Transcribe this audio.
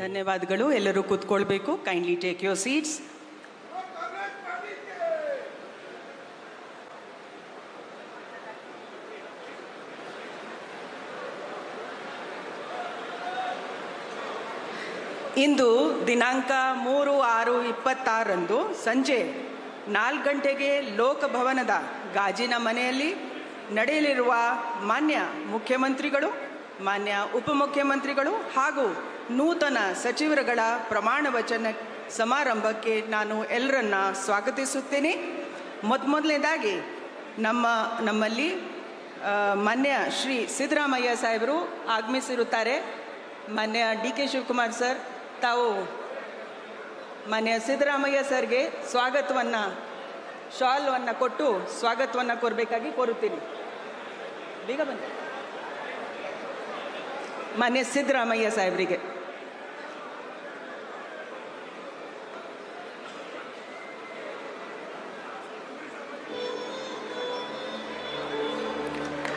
ಧನ್ಯವಾದಗಳು ಎಲ್ಲರೂ ಕೂತ್ಕೊಳ್ಬೇಕು ಕೈಂಡ್ಲಿ ಟೇಕ್ ಯೋರ್ ಸೀಟ್ಸ್ ಇಂದು ದಿನಾಂಕ ಮೂರು ಆರು ಇಪ್ಪತ್ತಾರರಂದು ಸಂಜೆ ನಾಲ್ಕು ಗಂಟೆಗೆ ಲೋಕಭವನದ ಗಾಜಿನ ಮನೆಯಲ್ಲಿ ನಡೆಯಲಿರುವ ಮಾನ್ಯ ಮುಖ್ಯಮಂತ್ರಿಗಳು ಮಾನ್ಯ ಉಪಮುಖ್ಯಮಂತ್ರಿಗಳು ಹಾಗೂ ನೂತನ ಸಚಿವರುಗಳ ಪ್ರಮಾಣ ವಚನ ಸಮಾರಂಭಕ್ಕೆ ನಾನು ಎಲ್ಲರನ್ನ ಸ್ವಾಗತಿಸುತ್ತೇನೆ ಮೊದಮೊದಲನೇದಾಗಿ ನಮ್ಮ ನಮ್ಮಲ್ಲಿ ಆ, ಮಾನ್ಯ ಶ್ರೀ ಸಿದ್ದರಾಮಯ್ಯ ಸಾಹೇಬರು ಆಗಮಿಸಿರುತ್ತಾರೆ ಮಾನ್ಯ ಡಿ ಕೆ ಶಿವಕುಮಾರ್ ಸರ್ ತಾವು ಮಾನ್ಯ ಸಿದ್ದರಾಮಯ್ಯ ಸರ್ಗೆ ಸ್ವಾಗತವನ್ನು ಶಾಲ್ವನ್ನು ಕೊಟ್ಟು ಸ್ವಾಗತವನ್ನು ಕೋರಬೇಕಾಗಿ ಕೋರುತ್ತೀನಿ ಬೇಗ ಬನ್ನಿ ಮಾನ್ಯ ಸಿದ್ದರಾಮಯ್ಯ ಸಾಹೇಬರಿಗೆ